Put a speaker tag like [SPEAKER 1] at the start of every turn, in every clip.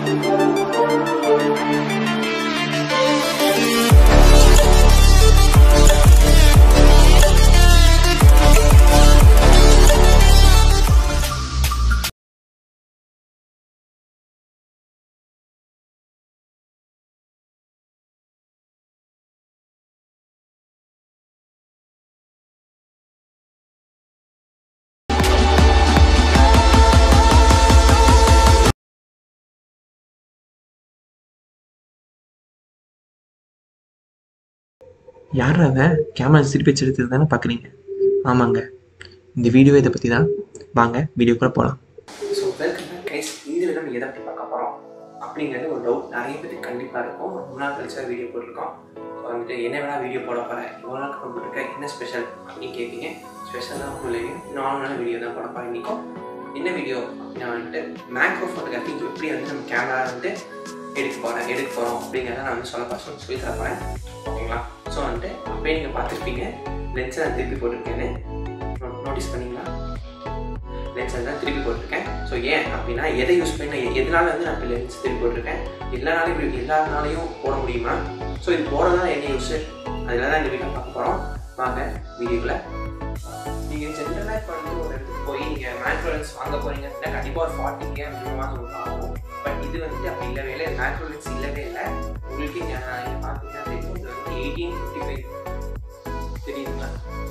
[SPEAKER 1] யார் அவன் கேமரா திருப்பி வச்சு எடுத்தது தானே பார்க்குறீங்க ஆமாங்க இந்த வீடியோ இதை பற்றி தான் வாங்க வீடியோக்குள்ளே போகலாம்
[SPEAKER 2] ஸோ வெல்கம் பேக் கைஸ் இந்த வீடியோ நம்ம எதை பற்றி பார்க்க போகிறோம் அப்படிங்கிறது ஒரு டவுட் நிறைய பேருக்கு கண்டிப்பாக இருக்கும் ரொம்ப நாள் கழிச்சா வீடியோ போட்டிருக்கோம் ஸோ வந்துட்டு என்ன வேணால் வீடியோ போட போகிறேன் இவ்வளோ நாள் போட்டிருக்க என்ன ஸ்பெஷல் அப்படின்னு கேட்பீங்க ஸ்பெஷலாக ஒன்றும் இல்லைங்க நார்மலான வீடியோ தான் போட போகிறேன் இன்றைக்கும் என்ன வீடியோ அப்படின்னா வந்துட்டு மேக்ரோ ஃபோட்டோகிராஃபி எப்படி வந்து நம்ம கேமரா வந்து எடுக்க போகிறேன் எடுக்க போகிறோம் அப்படிங்கிறத நான் வந்து சொல்ல பசங்க சொல்லி தர போகிறேன் ஓகேங்களா ஸோ வந்துட்டு அப்படியே நீங்கள் பார்த்துருப்பீங்க லென்ஸை நான் திருப்பி போட்டிருக்கேன்னு நோட்டீஸ் பண்ணீங்களா லென்ஸ் தான் திருப்பி போட்டிருக்கேன் ஸோ ஏன் அப்படின்னா எதை யூஸ் பண்ணி எதனால வந்து நான் இப்போ லென்ஸ் திருப்பி போட்டிருக்கேன் எல்லா நாளையும் இப்படி எல்லா நாளையும் போட முடியுமா ஸோ இது போடுறதுனால என்ன யூஸ் அதில் தான் இந்த வீடியோ பார்க்க போகிறோம் வாங்க வீடியோக்குள்ள நீங்கள் ஜென்ரலாக இப்போ வந்து ஒரு இடத்துக்கு போய் நீங்கள் மேக்ரோ லென்ஸ் வாங்க போறீங்க அப்படின்னா கண்டிப்பாக ஒரு ஃபார்ட்டி கே அப்படிமா உங்களுக்கு ஆகும் பட் இது வந்துட்டு அப்படி இல்லவே இல்லை மேக்ரோ லென்ஸ் இல்லவே இல்லை உங்களுக்கு இங்கே நீங்கள் பார்த்தீங்கன்னா தெரியும் இது வந்து எயிட்டீன் ஃபிஃப்டி ஃபைவ் தெரியுங்களா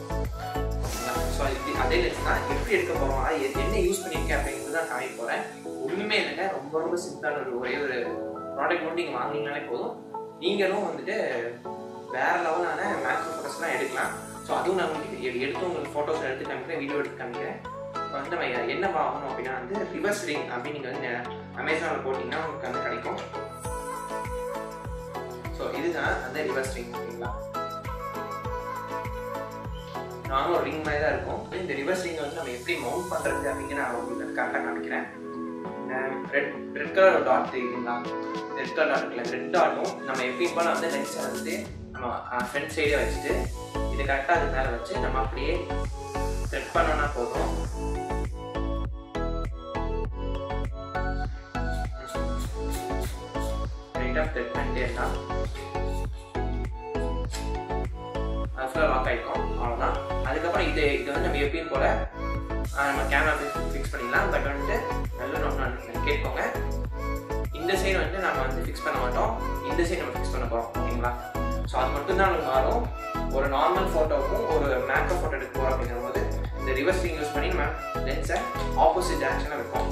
[SPEAKER 2] ஸோ இது அதே லென்ஸ் தான் எப்படி எடுக்க போகிறோம் அது எ- என்ன யூஸ் பண்ணியிருக்கேன் அப்படிங்கிறது தான் காமிக்க போகிறேன் ஒன்றுமே இல்லைங்க ரொம்ப ரொம்ப சிம்பிளான ஒரு ஒரே ஒரு ப்ராடக்ட் மட்டும் நீங்கள் வாங்கினீங்கனாலே போதும் நீங்களும் வந்துட்டு வேற லெவலான மேக்ரோ ஃபோட்டோஸ்லாம் எடுக்கலாம் ஸோ அதுவும் நான் உங்களுக்கு எ- எடுத்து உங்களுக்கு ஃபோட்டோஸ் எடுத்து காமிக்கிறேன் வீடியோ எடுத்து காமிக்கிறேன் இப்போ வந்து நம்ம என்ன வாங்கணும் அப்படின்னா வந்து ரிவர்ஸ் ரிங் அப்படின்னு நீங்கள் வந்து அமேசானில் போட்டிங்கன்னா உங்களுக்கு வந்து கிடைக்கும் ஸோ இதுதான் அந்த ரிவர்ஸ் ரிங் ஓகேங்களா நானும் ஒரு ரிங் மாதிரி தான் இருக்கும் இந்த ரிவர்ஸ் ரிங் வந்து நம்ம எப்படி மவுண்ட் பண்ணுறது அப்படிங்கிற நான் உங்களுக்கு கரெக்டாக காமிக்கிறேன் ரெட் ரெட் கலர் டாட் தெரியுதுங்களா ரெட் கலர் டாட் இருக்குல்ல ரெட் டாட்டும் நம்ம எப்பயும் போல வந்து லென்ஸை வந்து நம்ம ஃப்ரண்ட் சைடே வச்சுட்டு இது கரெக்டாக அது மேலே வச்சு நம்ம அப்படியே செட் பண்ணோன்னா போதும் ரைட்டாக செட் பண்ணிட்டே இருந்தால் அது ஃபுல்லாக லாக் ஆகிருக்கும் அவ்வளோதான் அதுக்கப்புறம் இது இது வந்து நம்ம எப்பயும் போல ஆஹ், நம்ம கேமரா ஃபிக்ஸ் பண்ணிடலாம் பட் வந்துட்டு நல்ல ஒன்று கேட்கோங்க இந்த சைடு வந்து நம்ம வந்து ஃபிக்ஸ் பண்ண மாட்டோம் இந்த சைடு நம்ம ஃபிக்ஸ் பண்ண போகிறோம் ஓகேங்களா ஸோ அது மட்டும் தான் நமக்கு மாறும் ஒரு நார்மல் ஃபோட்டோவுக்கும் ஒரு மேக்கப் ஃபோட்டோ எடுக்க போகிறோம் அப்படிங்கிற போது இந்த ரிவர்ஸிங் யூஸ் பண்ணி நம்ம லென்ஸை ஆப்போசிட் டேரக்ஷனில் வைப்போம்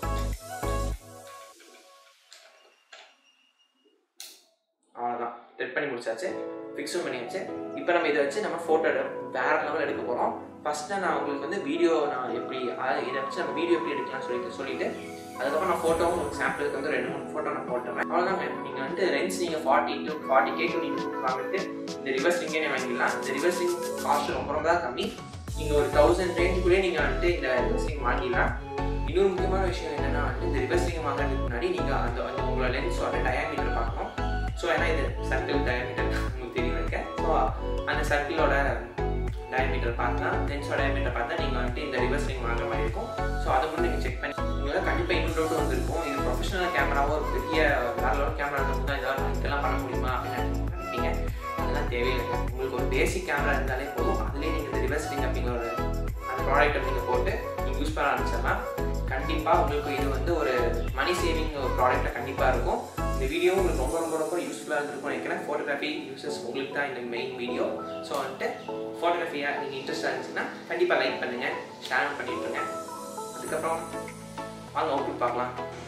[SPEAKER 2] அவ்வளோதான் செட் பண்ணி முடிச்சாச்சு ஃபிக்ஸும் பண்ணியாச்சு இப்போ நம்ம இதை வச்சு நம்ம ஃபோட்டோ வேற லெவல் எடுக்க போகிறோம் ஃபஸ்ட்டு நான் உங்களுக்கு வந்து வீடியோ நான் எப்படி அதாவது இதை வச்சு நம்ம வீடியோ எப்படி எடுக்கலாம் சொல்லிட்டு சொல்லிட்டு அதுக்கப்புறம் நான் ஃபோட்டோவும் உங்களுக்கு சாம்பிளுக்கு வந்து ரெண்டு மூணு ஃபோட்டோ நான் போட்டுறேன் அவ்வளோதாங்க நீங்கள் வந்து ரென்ஸ் நீங்கள் ஃபார்ட்டி டு ஃபார்ட்டி கேக்கு நீங்கள் வாங்கிட்டு இந்த ரிவர்ஸ் ரிங்கே வாங்கிடலாம் இந்த ரிவர்ஸ் ரிங் காஸ்ட் ரொம்ப ரொம்ப தான் கம்மி நீங்கள் ஒரு தௌசண்ட் ரேஞ்சுக்குள்ளேயே நீங்கள் வந்துட்டு இந்த ரிவர்ஸ் ரிங் மாட்டிடலாம் இன்னொரு முக்கியமான விஷயம் என்னன்னா வந்து இந்த ரிவர்ஸ் ரிங் வாங்குறதுக்கு முன்னாடி நீங்கள் அந்த அந்த உங்களோட லென்ஸோட டயாமீட்டர் பார்க்கணும் ஸோ ஏன்னா இது சர்க்கிள் டயாமீட்டர் உங்களுக்கு தெரியும் இருக்க ஸோ அந்த சர்க்கிளோட டயாமீட்டர் பார்த்தா லென்ஸோட டயாமீட்டர் பார்த்தா நீங்கள் வந்துட்டு இந்த ரிவர்ஸ் ரிங் வாங்குற மாதிரி இருக்கும் ஸோ அதை மட்டும் நீங்கள் செக் பண்ணி உங்களால் கண்டிப்பாக இன்னொரு டவுட் வந்திருக்கும் இது ப்ரொஃபஷனல் கேமராவோ ஒரு பெரிய வேற லெவல் கேமரா இருந்தால் தான் இதெல்லாம் இதெல்லாம் பண்ண முடியுமா அப்படின்னு நினைப்பீங்க அதெல்லாம் தேவையில்லைங்க உங்களுக்கு ஒரு பேசிக் கேமரா இருந்தாலே போதும் அதுலேயே நீங்கள் இந்த ரிவர்ஸ் ரிங் அப்படிங்கிற ஒரு அந்த ப்ராடக்ட்டை நீங்கள் போட்டு நீங்கள் யூஸ் பண்ண ஆரம்பிச்சிடலாம் கண்டிப்பாக உங்களுக்கு இது வந்து ஒரு மணி சேவிங் ஒரு ப்ராடக்ட்டில் கண்டிப்பாக இருக்கும் இந்த வீடியோ உங்களுக்கு ரொம்ப ரொம்ப ரொம்ப யூஸ்ஃபுல்லாக இருந்திருக்கும் நினைக்கிறேன் ஃபோட்டோகிராஃபி யூசஸ் உங்களுக்கு தான் இந்த மெயின் வீடியோ ஸோ வந்துட்டு ஃபோட்டோகிராஃபியாக நீங்கள் இன்ட்ரெஸ்டாக இருந்துச்சுன்னா கண்டிப்பாக லைக் பண்ணுங்கள் ஷேர் பண்ணிட்டுருங்க அதுக்கப்புறம் வாங்க அவுட்புட் பார்க்கலாம்